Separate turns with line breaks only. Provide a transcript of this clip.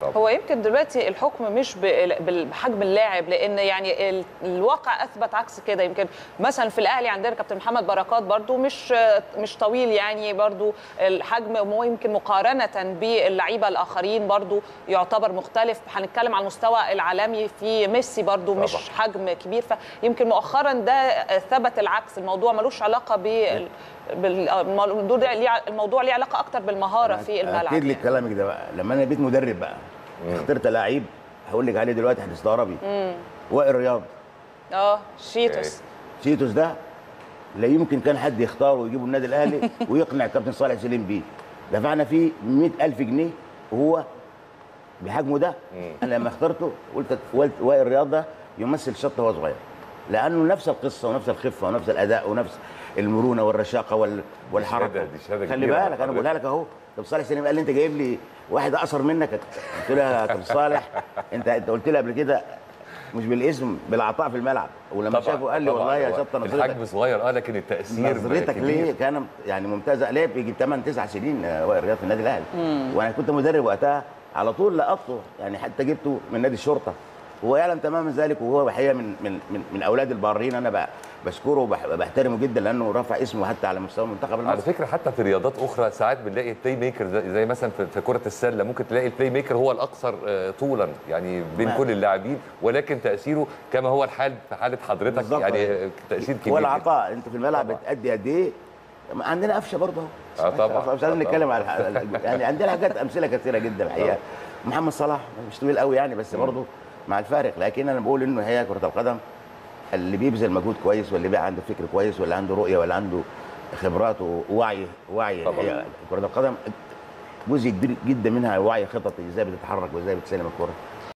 هو يمكن دلوقتي الحكم مش ب- بال- بحجم اللاعب لان يعني ال- الواقع اثبت عكس كده يمكن مثلا في الاهلي عندنا كابتن محمد بركات برضو مش مش طويل يعني برضو الحجم مو يمكن مقارنه باللعيبه الاخرين برضو يعتبر مختلف هنتكلم على المستوى العالمي في ميسي برضو مش
طبعاً.
حجم كبير فيمكن مؤخرا ده ثبت العكس الموضوع ملوش علاقه بال بال- الموضوع ده ليه الموضوع ليه علاقه اكتر بالمهاره في الملعب
اكيد لك كلامك ده بقى لما انا بقيت مدرب بقى اخترت لعيب هقول لك عليه دلوقتي هتستغربي وائل رياض
اه شيتوس
شيتوس ده لا يمكن كان حد يختاره ويجيبه النادي الاهلي ويقنع الكابتن صالح سليم بيه دفعنا فيه 100000 جنيه وهو بحجمه ده انا لما اخترته قلت قلت وائل رياض ده يمثل شطه وهو صغير لانه نفس القصه ونفس الخفه ونفس الاداء ونفس المرونه والرشاقه وال... والحركه
شهادة- دي شهادة
خلي
كبيرة
بالك انا بقولها لك اهو طب صالح سليم قال لي انت جايب لي واحد اقصر منك قلت له يا كابتن صالح انت انت قلت لي قبل كده مش بالاسم بالعطاء في الملعب ولما
طبعاً،
شافه قال لي
طبعاً.
والله يا
هو
شطه نظرتك
الحجم صغير اه لكن التاثير
نظرتك
كبير.
ليه كان يعني ممتازه ليه بيجي 8 9 سنين آه، وائل رياض في النادي الاهلي وانا كنت مدرب وقتها على طول لقطته يعني حتى جبته من نادي الشرطه وهو يعلم تماما ذلك وهو الحقيقه من من من, من اولاد البارين انا بقى بشكره وبحترمه جدا لانه رفع اسمه حتى على مستوى المنتخب
على
المصري
فكره حتى في رياضات اخرى ساعات بنلاقي البلاي ميكر زي, زي مثلا في, في كره السله ممكن تلاقي البلاي ميكر هو الاقصر آه، طولا يعني بين
نعم.
كل اللاعبين ولكن تاثيره كما هو الحال في حاله حضرتك
بالظبط.
يعني آه، تاثير كبير
هو
جداً.
العطاء انت في الملعب
طبعاً.
بتأدي قد ايه عندنا قفشه برضه
آه طبعاً.
مش لازم
آه
نتكلم
طبعاً.
على الح- يعني عندنا حاجات امثله كثيره جدا الحقيقه محمد صلاح مش طويل قوي يعني بس برضه مع الفارق لكن انا بقول انه هي كره القدم اللي بيبذل مجهود كويس واللي بقى عنده فكر كويس واللي عنده رؤيه واللي عنده خبرات ووعي وعي
طبعاً.
هي كره القدم جزء كبير جدا منها وعي خططي ازاي بتتحرك وازاي بتسلم الكره